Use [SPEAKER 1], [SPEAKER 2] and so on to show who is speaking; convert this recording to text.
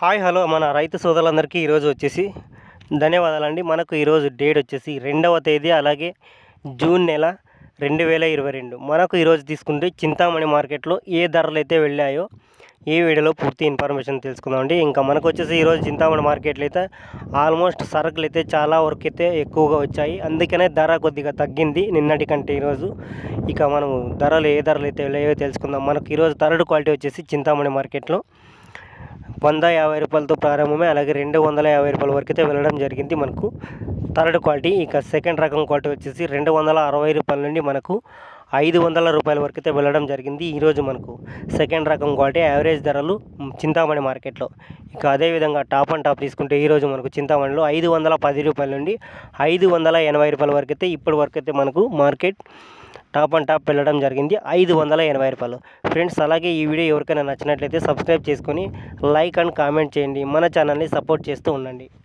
[SPEAKER 1] hi hello మన రైతు సోదరులందరికీ ఈరోజు వచ్చేసి ధన్యవాదాలండి మనకు ఈరోజు డేట్ వచ్చేసి రెండవ తేదీ అలాగే జూన్ నెల రెండు వేల ఇరవై రెండు మనకు ఈరోజు తీసుకుంటే చింతామణి మార్కెట్లో ఏ ధరలు అయితే వెళ్ళాయో ఈ వీడియోలో పూర్తి ఇన్ఫర్మేషన్ తెలుసుకుందామండి ఇంకా మనకు వచ్చేసి ఈరోజు చింతామణి మార్కెట్లో అయితే ఆల్మోస్ట్ సరుకులు అయితే చాలా వరకు అయితే ఎక్కువగా వచ్చాయి అందుకనే ధర కొద్దిగా తగ్గింది నిన్నటి కంటే ఈరోజు ఇక మనము ధరలు ఏ ధరలు అయితే వెళ్ళాయో తెలుసుకుందాం మనకు ఈరోజు థర్డ్ క్వాలిటీ వచ్చేసి చింతామణి మార్కెట్లో వంద యాభై రూపాయలతో ప్రారంభమే అలాగే రెండు వందల యాభై రూపాయల వరకు అయితే వెళ్ళడం జరిగింది మనకు థర్డ్ క్వాలిటీ ఇక సెకండ్ రకం క్వాలిటీ వచ్చేసి రెండు వందల అరవై రూపాయల నుండి మనకు ఐదు వందల రూపాయల వరకు అయితే వెళ్ళడం జరిగింది ఈరోజు మనకు సెకండ్ రకం క్వాలిటీ యావరేజ్ ధరలు మ్, చింతామణి మార్కెట్లో ఇక అదేవిధంగా టాప్ అండ్ టాప్ తీసుకుంటే ఈరోజు మనకు చింతామణిలో ఐదు వందల పది రూపాయల నుండి ఐదు వందల ఎనభై రూపాయల వరకు అయితే ఇప్పటి వరకు అయితే మనకు మార్కెట్ టాప్ అండ్ టాప్ వెళ్ళడం జరిగింది ఐదు వందల ఎనభై రూపాయలు ఫ్రెండ్స్ అలాగే ఈ వీడియో ఎవరికైనా నచ్చినట్లయితే సబ్స్క్రైబ్ చేసుకొని లైక్ అండ్ కామెంట్ చేయండి మన ఛానల్ని సపోర్ట్ చేస్తూ ఉండండి